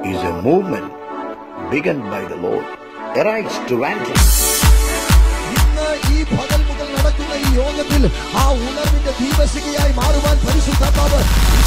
is a movement begun by the Lord. Arise to Anthem. ഇന്ന് ഈ പകൽ മുതൽ നടക്കുന്ന ഈ യോഗത്തിൽ ആ ഉണർവിന്റെ ദീപശികയായി മാറുവാൻ പരിശുദ്ധാത്മാവ്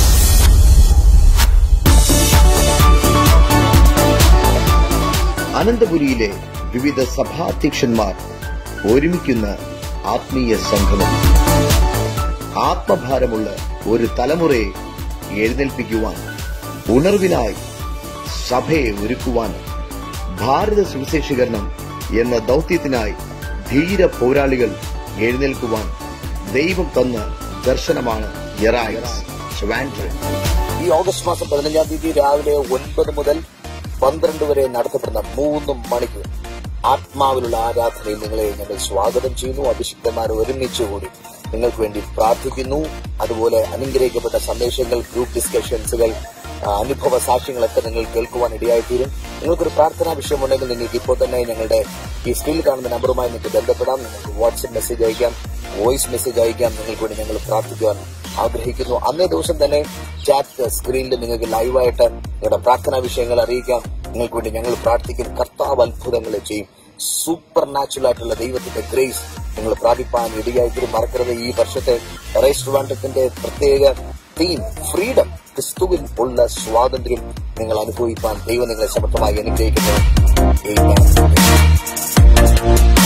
അനന്തപുരിയിലെ വിവിധ സഭാധ്യക്ഷന്മാർ ഒരുമിക്കുന്ന ആത്മീയ സംഗമം ആത്മഭാരമുള്ള ഒരു തലമുറയെ എഴുന്നേൽപ്പിക്കുവാൻ ഉണർവിനായി സഭയെ ഒരുക്കുവാൻ ഭാരത സുവിശേഷീകരണം എന്ന ദൗത്യത്തിനായി ധീര പോരാളികൾ എഴുന്നേൽക്കുവാൻ ദൈവം തന്ന ദർശനമാണ് യറായസ് ട്രാൻഡ്രൻ ഈ ഓഗസ്റ്റ് മാസം പതിനഞ്ചാം തീയതി രാവിലെ ഒൻപത് മുതൽ പന്ത്രണ്ട് വരെ നടത്തപ്പെടുന്ന മൂന്ന് മണിക്കൂർ ആത്മാവിലുള്ള ആരാധനയിൽ നിങ്ങളെ ഞങ്ങൾ സ്വാഗതം ചെയ്യുന്നു അഭിഷിക്തന്മാർ ഒരുമിച്ച് കൂടി നിങ്ങൾക്ക് വേണ്ടി പ്രാർത്ഥിക്കുന്നു അതുപോലെ അനുഗ്രഹിക്കപ്പെട്ട സന്ദേശങ്ങൾ ഗ്രൂപ്പ് ഡിസ്കഷൻസുകൾ ആ, അനുഭവ സാക്ഷ്യങ്ങളൊക്കെ നിങ്ങൾ കേൾക്കുവാൻ ഇടയായിത്തീരും നിങ്ങൾക്കൊരു പ്രാർത്ഥനാ വിഷയമുണ്ടെങ്കിൽ നിങ്ങൾക്ക് ഇപ്പോൾ തന്നെ ഞങ്ങളുടെ ഈ സ്ക്രീനിൽ കാണുന്ന നമ്പറുമായി നിങ്ങൾക്ക് ബന്ധപ്പെടാം നിങ്ങൾക്ക് വാട്സ്ആപ്പ് മെസ്സേജ് അയക്കാം വോയിസ് മെസ്സേജ് അയക്കാം നിങ്ങൾക്ക് വേണ്ടി ഞങ്ങൾ പ്രാർത്ഥിക്കുവാൻ ആഗ്രഹിക്കുന്നു അന്നേ ദിവസം തന്നെ ചാറ്റ് സ്ക്രീനിൽ നിങ്ങൾക്ക് ലൈവായിട്ട് നിങ്ങളുടെ പ്രാർത്ഥനാ വിഷയങ്ങൾ അറിയിക്കാം നിങ്ങൾക്ക് വേണ്ടി ഞങ്ങൾ പ്രാർത്ഥിക്കും കർത്താവ് അത്ഭുതങ്ങൾ ചെയ്യും സൂപ്പർ നാച്ചുറൽ ആയിട്ടുള്ള ദൈവത്തിന്റെ ഗ്രേസ് നിങ്ങൾ പ്രാപിപ്പാൻ ഇടയായിട്ടും മറക്കരുത് ഈ വർഷത്തെ റെസ്റ്റോറന്റത്തിന്റെ പ്രത്യേക തീം ഫ്രീഡം ക്രിസ്തുവിൽ ഉള്ള സ്വാതന്ത്ര്യം നിങ്ങൾ അനുഭവിപ്പാൻ ദൈവം നിങ്ങളെ സമർത്ഥമായി അനുഗ്രഹിക്കുന്നു Amen.